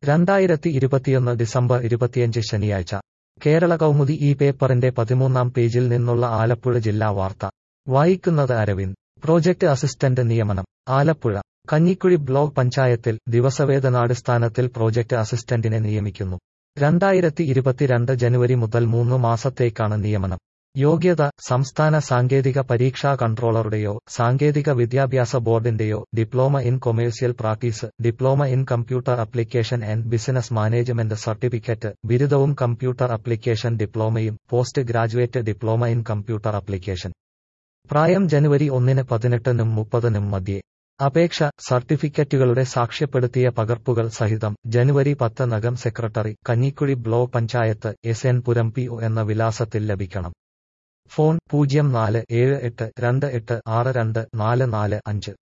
രണ്ടായിരത്തി ഇരുപത്തിയൊന്ന് ഡിസംബർ ഇരുപത്തിയഞ്ച് ശനിയാഴ്ച കേരള കൗമുദി ഈ പേപ്പറിന്റെ പതിമൂന്നാം പേജിൽ നിന്നുള്ള ആലപ്പുഴ ജില്ലാ വാർത്ത വായിക്കുന്നത് അരവിന്ദ് പ്രോജക്ട് അസിസ്റ്റന്റ് നിയമനം ആലപ്പുഴ കഞ്ഞിക്കുഴി ബ്ലോക്ക് പഞ്ചായത്തിൽ ദിവസവേതനാടിസ്ഥാനത്തിൽ പ്രോജക്ട് അസിസ്റ്റന്റിനെ നിയമിക്കുന്നു രണ്ടായിരത്തി ഇരുപത്തിരണ്ട് ജനുവരി മുതൽ മൂന്ന് മാസത്തേക്കാണ് നിയമനം യോഗ്യത സംസ്ഥാന സാങ്കേതിക പരീക്ഷാ കൺട്രോളറുടെയോ സാങ്കേതിക വിദ്യാഭ്യാസ ബോർഡിന്റെയോ diploma in commercial practice diploma in computer application and business management certificate ബിരുദവും കമ്പ്യൂട്ടർ അപ്ലിക്കേഷൻ ഡിപ്ലോമയും post graduate diploma in computer application പ്രായം ജനുവരി ഒന്നിന് പതിനെട്ടിനും മുപ്പതിനും മധ്യേ അപേക്ഷ സർട്ടിഫിക്കറ്റുകളുടെ സാക്ഷ്യപ്പെടുത്തിയ പകർപ്പുകൾ സഹിതം ജനുവരി പത്ത് നഗം secretary Kanjikuzhi block panchayat S N Puram P O എന്ന വിലാസത്തിൽ ലഭിക്കണം ഫോൺ പൂജ്യം നാല് ഏഴ് എട്ട് രണ്ട് എട്ട് ആറ് രണ്ട് നാല് നാല് അഞ്ച്